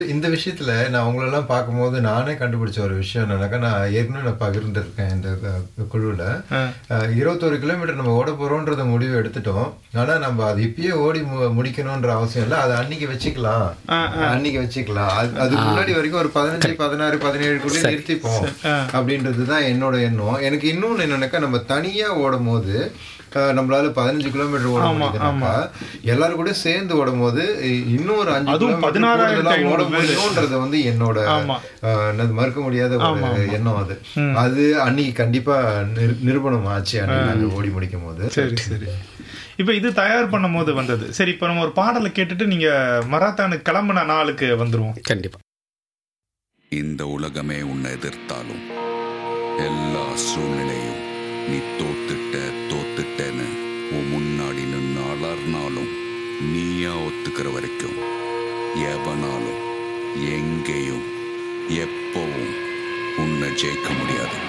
இந்த விஷயத்துல நான் உங்களெல்லாம் பார்க்கும்போது நானே கண்டுபிடிச்ச ஒரு விஷயம் என்னன்னாக்கா நான் ஏற்கனவே நான் பகிர்ந்திருக்கேன் இந்த அஹ், குழுவுல அஹ், இருபத்தொரு கிலோமீட்டர் நம்ம ஓட போறோம்ன்றத முடிவு எடுத்துட்டோம் ஆனா நம்ம அது இப்பயே ஓடி மு- முடிக்கணும்ன்ற அவசியம் இல்லை அதை அன்னைக்கு வச்சுக்கலாம் அன்னைக்கு வச்சுக்கலாம் அது- அதுக்கு முன்னாடி வரைக்கும் ஒரு பதினஞ்சு பதினாறு பதினேழுக்குள்ளே நிறுத்திப்போம் அப்படின்றது தான் என்னோட எண்ணம் எனக்கு இன்னொன்னு என்னன்னாக்கா நம்ம தனியா ஓடும் போது அஹ், நம்மளால பதினஞ்சு கிலோமீட்டர் ஓட முடியுதுனாக்கா எல்லாரும் கூட சேர்ந்து ஓடும் போது இ- இன்னும் ஒரு அஞ்சு அதுவும் கிலோமீட்டர் 16,000 கூடுதலா ஓட ஐநூறு பேரு. முடியும்ன்றது வந்து என்னோட ஆமா. அஹ், என்னது மறுக்க முடியாத ஒரு எண்ணம் அது அது அன்னைக்கு கண்டிப்பா நிரு- நிரூபணம் ஆச்சு அன்னைக்கு நாங்க ஓடி முடிக்கும் போது சரி சரி இப்போ இது தயார் பண்ணும் போது வந்தது சரி இப்போ நம்ம ஒரு பாடலை கேட்டுட்டு நீங்க மராத்தானுக்கு கிளம்புன நாளுக்கு வந்துருவோம் கண்டிப்பா இந்த உலகமே உன்னை எதிர்த்தாலும் எல்லா சூழ்நிலையும் நீ தோத்துட்ட தோத்துட்டேன்னு உன் முன்னாடி நின்று அலர்னாலும் நீயா ஒத்துக்கிற வரைக்கும் எவனாலும் எங்கேயும் எப்பவும் உன்னை ஜெயிக்க முடியாது